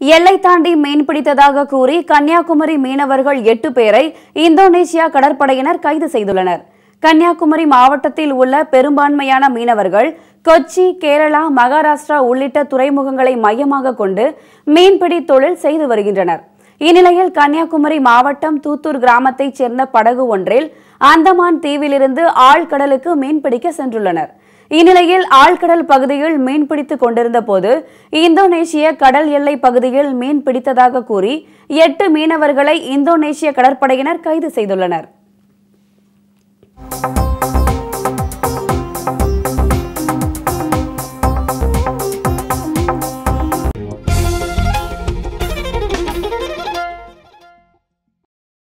எல்லை தாண்டி மீன் பிடித்ததாக கூறி கன்னியாகுமரி மீனவர்கள் எட்டு பேரை இந்தோனேசியா கடற்படையினர் கைது செய்துள்ளனர் கன்னியாகுமரி மாவட்டத்தில் உள்ள பெரும்பான்மையான மீனவர்கள் கொச்சி கேரளா மகாராஷ்டிரா உள்ளிட்ட துறைமுகங்களை மையமாக கொண்டு மீன்பிடி தொழில் செய்து வருகின்றனர் இந்நிலையில் கன்னியாகுமரி மாவட்டம் தூத்தூர் கிராமத்தைச் சேர்ந்த படகு ஒன்றில் அந்தமான் தீவிலிருந்து ஆழ்கடலுக்கு மீன்பிடிக்க சென்றுள்ளனர் இந்நிலையில் ஆழ்கடல் பகுதியில் மீன் பிடித்துக் கொண்டிருந்த போது இந்தோனேசிய கடல் எல்லை பகுதியில் மீன் பிடித்ததாக கூறி எட்டு மீனவர்களை இந்தோனேசிய கடற்படையினர் கைது செய்துள்ளனர்